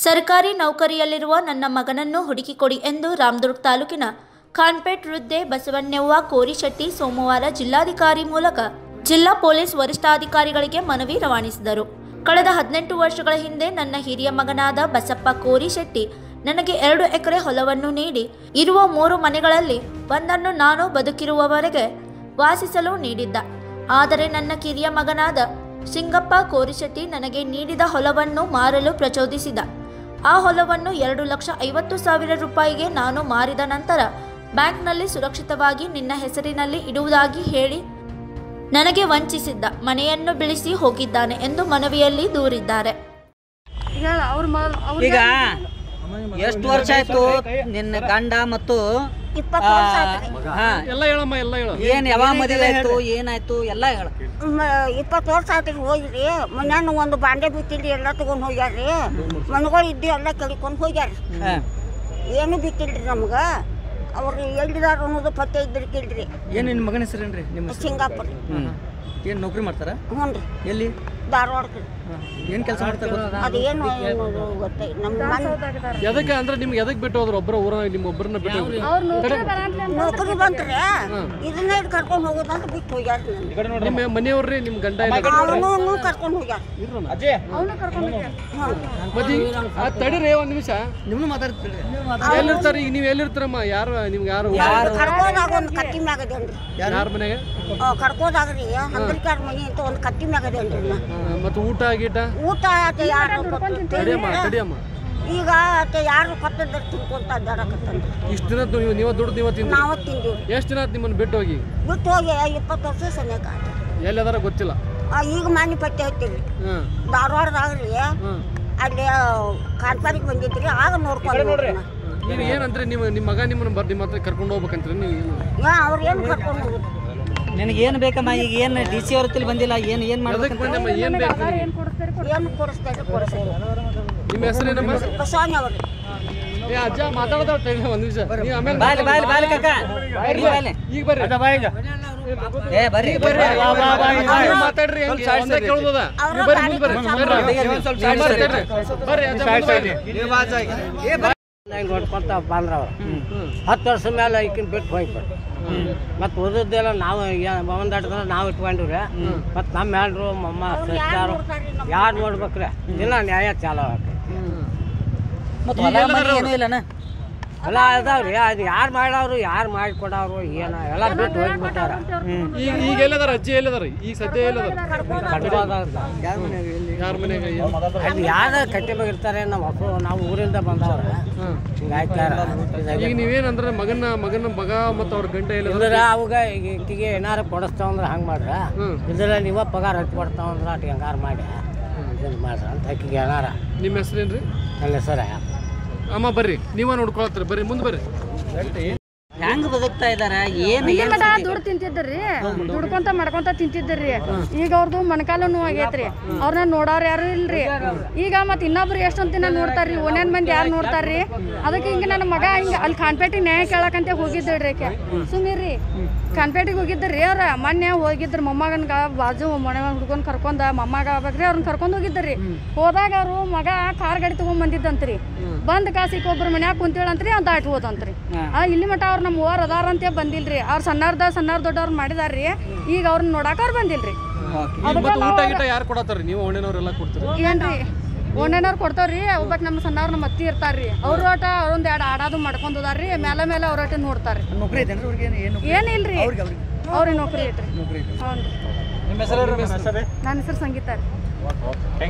ಸರ್ಕಾರಿ ನೌಕರಿಯಲ್ಲಿರುವ ನನ್ನ ಮಗನನ್ನು ಹುಡುಕಿಕೊಡಿ ಎಂದು ರಾಮದುರ್ಗ್ ತಾಲೂಕಿನ ಖಾನ್ಪೇಟ್ ವೃದ್ಧೆ ಬಸವಣ್ಣವ್ವ ಕೋರಿಶೆಟ್ಟಿ ಸೋಮವಾರ ಜಿಲ್ಲಾಧಿಕಾರಿ ಮೂಲಕ ಜಿಲ್ಲಾ ಪೊಲೀಸ್ ವರಿಷ್ಠಾಧಿಕಾರಿಗಳಿಗೆ ಮನವಿ ರವಾನಿಸಿದರು ಕಳೆದ ಹದಿನೆಂಟು ವರ್ಷಗಳ ಹಿಂದೆ ನನ್ನ ಹಿರಿಯ ಮಗನಾದ ಬಸಪ್ಪ ಕೋರಿಶೆಟ್ಟಿ ನನಗೆ ಎರಡು ಎಕರೆ ಹೊಲವನ್ನು ನೀಡಿ ಇರುವ ಮೂರು ಮನೆಗಳಲ್ಲಿ ಒಂದನ್ನು ನಾನು ಬದುಕಿರುವವರೆಗೆ ವಾಸಿಸಲು ನೀಡಿದ್ದ ಆದರೆ ನನ್ನ ಕಿರಿಯ ಮಗನಾದ ಸಿಂಗಪ್ಪ ಕೋರಿಶೆಟ್ಟಿ ನನಗೆ ನೀಡಿದ ಹೊಲವನ್ನು ಮಾರಲು ಪ್ರಚೋದಿಸಿದ ಆ ಹೊಲವನ್ನು ಎರಡು ಲಕ್ಷ ಐವತ್ತು ಸಾವಿರ ರೂಪಾಯಿಗೆ ನಾನು ಮಾರಿದ ನಂತರ ಬ್ಯಾಂಕ್ನಲ್ಲಿ ಸುರಕ್ಷಿತವಾಗಿ ನಿನ್ನ ಹೆಸರಿನಲ್ಲಿ ಇಡುವುದಾಗಿ ಹೇಳಿ ನನಗೆ ವಂಚಿಸಿದ್ದ ಮನೆಯನ್ನು ಬಿಳಿಸಿ ಹೋಗಿದ್ದಾನೆ ಎಂದು ಮನವಿಯಲ್ಲಿ ದೂರಿದ್ದಾರೆ ಹೇಳ ಅವ್ರ ಮೊದಲು ಅವ್ರ ಈಗ ಎಷ್ಟು ವರ್ಷ ಆಯ್ತು ನಿನ್ನ ಗಂಡ ಮತ್ತು ಇಪ್ಪತ್ತು ವರ್ಷ ಆತ್ರಿ. ಹಾ ಎಲ್ಲ ಹೇಳಮ್ಮ ಎಲ್ಲ ಹೇಳು ಏನ್ ಯಾವಾಗ ಮದುವೆ ಆಯ್ತು ಏನಾಯ್ತು ಎಲ್ಲ ಹೇಳ ಮ- ಇಪ್ಪತ್ತು ವರ್ಷ ಆತ್ರಿ ಹೋಗಿರಿ ಮನ್ಯಾನ ಒಂದು ಬಾಂಡೆ ಬಿತ್ತಿಲ್ರಿ ಎಲ್ಲ ತಗೊಂಡ್ ಹೋಗ್ಯಾರ್ರಿ ಮನೆಗಳು ಇದ್ದು ಎಲ್ಲ ಕೆಡಿಕೊಂಡು ಹೋಗ್ಯಾರ ಏನು ಬಿತ್ತಿಲ್ರಿ ನಮ್ಗೆ ಅವ್ರು ಎಲ್ಲಿದಾರ ಅನ್ನೋದು ಪತ್ತೆ ಇದ್ರಿಕಿಲ್ರಿ ಏನ್ ನಿನ್ನ ಮಗನ ಹೆಸರೇನ್ರಿ ನಿಮ್ಮ ಸಿಂಗಾಪುರ್ ಏನ್ ನೌಕರಿ ಮಾಡ್ತಾರ ಹ್ಞೂ ರೀ ಎಲ್ಲಿ ಧಾರವಾಡಕ್ಕೆ ಏನ್ ಕೆಲಸ ಮಾಡ್ತಾರ ಅದು ಏನು ಅನ್ನೋದು ಗೊತ್ತೈ ನಮ್ಮ ಮನೆ ಎದಕ್ಕೆ ಅಂದ್ರೆ ನಿಮ್ಗೆ ಎದಕ್ ಬಿಟ್ಟು ಹೋದ್ರು ಒಬ್ಬರ ಊರ ನಿಮ್ಮ ಒಬ್ಬರನ್ನ ಬಿಟ್ಟು ಹೋದ್ರು? ನೌಕರಿ ಬಂತ್ರಿ ಇದನ್ನ ಹಿಡ್ದು ಕರ್ಕೊಂಡು ಹೋಗೋದಂತ ಬಿಟ್ಟು ಹೋಗ್ಯಾರ ನನಗೆ ನಿಮ್ಮ ಮನೆಯವ್ರಿ ನಿಮ್ ಗಂಡ ಇಲ್ಲ ಅವನು ಕರ್ಕೊಂಡು ಹೋಗ್ಯಾರ ಮತ್ತೆ ಈಗ- ಆ, ತಡೀರಿ ಒಂದ್ ನಿಮಿಷ ನಿಮ್ನು ಮಾತಾಡ್ತೀರಿ ಎಲ್ಲಿರ್ತಾರ ಈಗ ನೀವ್ ಎಲ್ಲಿರ್ತಾರಮ್ಮ ಯಾರು ನಿಮ್ಗೆ ಯಾರು ಕರ್ಕೋದಾಗ ಒಂದು ಕಟ್ಟಿ ಮ್ಯಾಗದೇನ್ರಿ ಯಾರ ಮನೆಗೆ ಕರ್ಕೋದಾಗ್ರಿ ಹಂದ್ರಿಕಾರ ಮನಿ ಅಂತ ಒಂದು ಕಟ್ಟಿ ಮ್ಯಾಗದೇನ್ರಿ ನಾ ಆ, ಮತ್ತೆ ಊಟ ಗೀಟ ಊಟ ಆತ ಯಾರು ತಡಿಯಮ್ಮ ತಡಿಯಮ್ಮ ಈಗ ಆತ ಯಾರು ಕೊಟ್ಟದ್ರ ತಿನ್ಕೊಂತ ಅಡ್ಡಾಡಕತ್ತಂದ್ರಿ ಇಷ್ಟ ದಿನ ನೀವು ನೀವ ದುಡ್ದು ನೀವ ತಿಂದ್ರಿ ನಾವು ತಿಂದೀವಿ ಎಷ್ಟ್ ದಿನ ಆತ್ ನಿಮ್ಮನ್ನ ಬಿಟ್ಟು ಹೋಗಿ ಬಿಟ್ಟು ಹೋಗಿ ಇಪ್ಪತ್ತು ವರ್ಷ ಸನ್ಯಾಕ ಆತ ಎಲ್ಲದಾರ ಗೊತ್ತಿಲ್ಲ ಈಗ ಮನೆ ಪತ್ತೆ ಹತ್ತೀವಿ ಹ್ಮ್ ಧಾರವಾಡದಾಗ್ರಿ ಹ್ಮ್ ಅಲ್ಲಿ ಕಾನ್ಪಾರಿಗೆ ಬಂದಿದ್ರಿ ಆಗ ನೋಡ್ಕೊಂಡು ನೋಡ್ರಿ ಈಗ ಏನಂದ್ರೆ ನಿಮ್ಮ ನಿಮ್ಮ ಮಗ ನಿಮ್ಮನ್ನ ಬರ್ ನಿಮ್ಮ ಹತ್ರ ಕರ್ಕೊಂಡು ಹೋಗ್ಬೇಕಂತೀರಿ ನೀವು ಏನು ಅವ್ರು ಏನು ಕರ್ಕೊಂಡು ಹೋಗುದು ನಿನಗೆ ಏನ್ ಬೇಕಮ್ಮ ಈಗ ಏನ್ ಡಿ ಸಿ ಅವ್ರ ಹತ್ತಿರ ಬಂದಿಲ್ಲ ಏನ್ ಏನ್ ಎದಕ್ ಮಾಡ್ಬೇಕಂತ ಬಂದಮ್ಮ ಏನ್ ಬೇಕು ನಿಮ್ಗೆ? ಏನು ಕೊಡಿಸ್ತಾರೆ ಕೊಡಿಸ್ತಾರೆ ನಿಮ್ಮ ಹೆಸರೇನಮ್ಮ ಬಸವಣ್ಣ ಅವ್ರಿ ಏ ಅಜ್ಜ ಮಾತಾಡೋದ ಒಂದ್ ನಿಮಿಷ ನೀವು ಆಮೇಲೆ ಬಾಯ್ಲಿ ಬಾಯ್ಲಿ ಬಾಯ್ಲಿ ಕಾಕ ಬರ್ರಿ ಬಾಯ್ಲಿ ಈಗ ಬರ್ರಿ ಏ ಬರ್ರಿ ಬರ್ರಿ ನೀವು ಮಾತಾಡ್ರಿ ಹೆಂಗೆ ಒಂದೇ ಕೇಳೋದದ ನೀವು ಬರ್ರಿ ಮುಂದೆ ಬರ್ರಿ ಬರ್ರಿ ಬರ್ರಿ ಅಜ್ಜ ಮುಂದೆ ಬರ್ರಿ ಹೆಂಗೆ ನೋಡ್ಕೊಂತ ಬಂದ್ರ ಅವ್ರು ಹತ್ತು ವರ್ಷ ಮೇಲೆ ಈಕಿನ ಬಿಟ್ಟು ಹೋಗ್ಬಿಟ್ಟು ಮತ್ತು ಉಳಿದದ್ದೆಲ್ಲ ನಾವು ಒಂದು ಅಟ್ಕೊಂಡು ನಾವು ಇಟ್ಕೊಂಡಿವ್ರಿ ಮತ್ತು ನಮ್ಮ ಹೆಣ್ರು ಮಮ್ಮ ಸಿಸ್ಟಾರು ಯಾರು ನೋಡ್ಬೇಕ್ರಿ ದಿನ ನ್ಯಾಯ ಚಾಲೋ ಆಕೈತಿ ಮತ್ತೆ ಹೊಲ ಮನೆ ಏನೂ ಇಲ್ಲನ ಎಲ್ಲ ಅದಾವ್ರಿ ಅದು ಯಾರು ಮಾಡವ್ರು ಯಾರು ಮಾಡಿಕೊಡವ್ರು ಏನು ಎಲ್ಲ ಬಿಟ್ಟು ಹೋಗ್ಬಿಟ್ಟಾರ ಈಗ ಈಗ ಎಲ್ಲದಾರ ಅಜ್ಜಿ ಎಲ್ಲದಾರ ಈಗ ಸದ್ಯ ಎಲ್ಲದಾರ ಯಾರ ಮನೆಗೆ ಏನು? ಅದು ಯಾವ್ದು ಕಟ್ಟಿ ಮ್ಯಾಗ ಇರ್ತಾರೆ ನಮ್ಮ ಮಕ್ಕಳು ನಾವು ಊರಿಂದ ಬಂದವ್ರ ಹಿಂಗೆ ಆಯ್ತಾರ ಈಗ ನೀವೇನಂದ್ರೆ ಮಗನ ಮಗನ ಮಗ ಮತ್ತು ಅವ್ರ ಗಂಟೆ ಎಲ್ಲ ಇಲ್ದ್ರ ಅವಾಗ ಈಗ ಈಕಿಗೆ ಏನಾರು ಕೊಡಿಸ್ತಾವಂದ್ರೆ ಹಂಗೆ ಮಾಡ್ರ ಹ್ಮ್. ಇದ್ರ ನೀವ ಪಗಾರ ಹಚ್ಚಿ ಕೊಡ್ತಾವಂದ್ರೆ ಅಟ್ ಹೆಂಗಾರ ಮಾಡಿ ಇದನ್ನ ಮಾಡ್ರ ಅಂತ ಆಕಿಗೆ ಏನಾರ ನಿಮ್ಮ ಹೆಸರೇನ್ರಿ ನನ್ನ ಹೆಸರ ಅಮ್ಮ ಬರ್ರಿ ನೀವ ನೋಡ್ಕೊಳತ್ರಿ ಬರ್ರಿ ಮುಂದೆ ಬರ್ರಿ ಹೆಂಗ್ ಬದುಕ್ತಾ ಇದಾರ ಏನ್ ಏನ್ ಮಟ ದುಡ್ಡು ತಿಂತಿದ್ರಿ ದುಡ್ಕೊಂತ ಮಾಡ್ಕೊಂತ ತಿಂತಿದ್ರಿ ಈಗ ಅವ್ರದ್ದು ಮೊಣಕಾಲು ನೋವು ಆಗೈತ್ರಿ ಅವ್ರನ್ನ ನೋಡೋರ್ ಯಾರು ಇಲ್ರಿ ಈಗ ಮತ್ ಇನ್ನೊಬ್ರು ಎಷ್ಟೊಂದ್ ದಿನ ನೋಡ್ತಾರ್ರಿ ಓನೇನ್ ಮಂದಿ ಯಾರು ನೋಡ್ತಾರ್ರಿ ಅದಕ್ಕೆ ಹಿಂಗ ನನ್ನ ಮಗ ಹಿಂಗ ಅಲ್ಲಿ ಖಾನ್ಪೇಟಿಗೆ ನ್ಯಾಯ ಕೇಳಕಂತ ಹೋಗಿದ್ರಿ ಆಕೆ ಸುಮೀರಿ ಖಾನ್ಪೇಟಿಗೆ ಹೋಗಿದ್ರಿ ಅವ್ರ ಮೊನ್ನೆ ಹೋಗಿದ್ರು ಮೊಮ್ಮಗನ್ಗ ಬಾಜು ಮನೆ ಹುಡ್ಕೊಂಡ್ ಕರ್ಕೊಂಡ ಮೊಮ್ಮಗ ಆಗ್ಬೇಕ್ರಿ ಅವ್ರನ್ನ ಕರ್ಕೊಂಡ್ ಹೋಗಿದ್ರಿ ಹೋದಾಗ ಅವ್ರು ಮಗ ಕಾರ್ ಗಾಡಿ ತಗೊಂಡ್ ಬಂದಿದ್ದಂತ್ರಿ ಬಂದ್ ಕಾಸಿಗೆ ಒಬ್ರು ಮನ್ಯಾಗ ಕುಂತೇಳಂತ್ರಿ ಅವ್ನು ದಾಟಿ ಹೋದಂತ್ರಿ ಆ ಇಲ್ಲಿ ಮಟ ಅವ್ರ ನಮ್ಮ ಓರ್ ಅದಾರಂತೆ ಬಂದಿಲ್ರಿ ಅವ್ರ ಸಣ್ಣಾರ್ದ ಸಣ್ಣಾರ್ ದೊಡ್ಡವ್ರು ಮಾಡಿದಾರ್ರಿ ಈಗ ಅವ್ರನ್ನ ನೋಡಾಕ ಅವ್ರು ಬಂದಿಲ್ರಿ ಈಗ ಮತ್ತೆ ಊಟ ಗೀಟ ಯಾರು ಕೊಡತ್ತಾರ ನೀವು ಒಣನವ್ರೆಲ್ಲ ಕೊಡ್ತೀರಿ ಏನ್ರಿ ಓಣೆನವ್ರು ಕೊಡ್ತಾವ್ರಿ ಒಬ್ಬಕ್ ನಮ್ಮ ಸಣ್ಣವ್ರ ನಮ್ಮ ಅತ್ತಿ ಇರ್ತಾರ್ರಿ ಅವ್ರ ಆಟ ಅವ್ರೊಂದ್ ಎರಡು ಆಡೋದು ಮಾಡ್ಕೊಂಡ್ ಹೋದಾರ್ರಿ ಮೇಲೆ ಮೇಲೆ ಅವ್ರ ಆಟ ನೋಡ್ತಾರ್ರಿ ನೌಕರಿ ಐತೇನ್ರಿ ಅವ್ರಿಗೆ ಏನು ಏನಿಲ್ರಿ ಅವ್ರಿಗೆ ನೌಕರಿ ಐತ್ರಿ ಹ್ಞೂ ನಿಮ್ಮ ಹೆಸರು ನನ್ನ ಹೆಸರು ಸಂಗೀತ ರೀ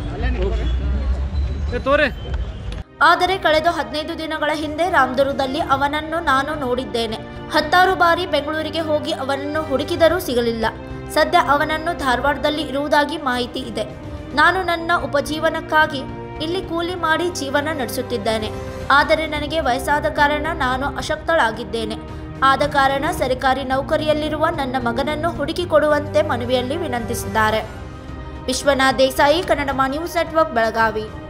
ಏ ತೋರಿ ಆದರೆ ಕಳೆದ ಹದಿನೈದು ದಿನಗಳ ಹಿಂದೆ ರಾಮದುರ್ಗದಲ್ಲಿ ಅವನನ್ನು ನಾನು ನೋಡಿದ್ದೇನೆ ಹತ್ತಾರು ಬಾರಿ ಬೆಂಗಳೂರಿಗೆ ಹೋಗಿ ಅವನನ್ನು ಹುಡುಕಿದರೂ ಸಿಗಲಿಲ್ಲ ಸದ್ಯ ಅವನನ್ನು ಧಾರವಾಡದಲ್ಲಿ ಇರುವುದಾಗಿ ಮಾಹಿತಿ ಇದೆ ನಾನು ನನ್ನ ಉಪಜೀವನಕ್ಕಾಗಿ ಇಲ್ಲಿ ಕೂಲಿ ಮಾಡಿ ಜೀವನ ನಡೆಸುತ್ತಿದ್ದೇನೆ ಆದರೆ ನನಗೆ ವಯಸ್ಸಾದ ಕಾರಣ ನಾನು ಅಶಕ್ತಳಾಗಿದ್ದೇನೆ ಆದ ಕಾರಣ ಸರ್ಕಾರಿ ನೌಕರಿಯಲ್ಲಿರುವ ನನ್ನ ಮಗನನ್ನು ಹುಡುಕಿಕೊಡುವಂತೆ ಮನವಿಯಲ್ಲಿ ವಿನಂತಿಸಿದ್ದಾರೆ ವಿಶ್ವನಾಥ್ ದೇಸಾಯಿ ಕನ್ನಡ ನ್ಯೂಸ್ ನೆಟ್ವರ್ಕ್ ಬೆಳಗಾವಿ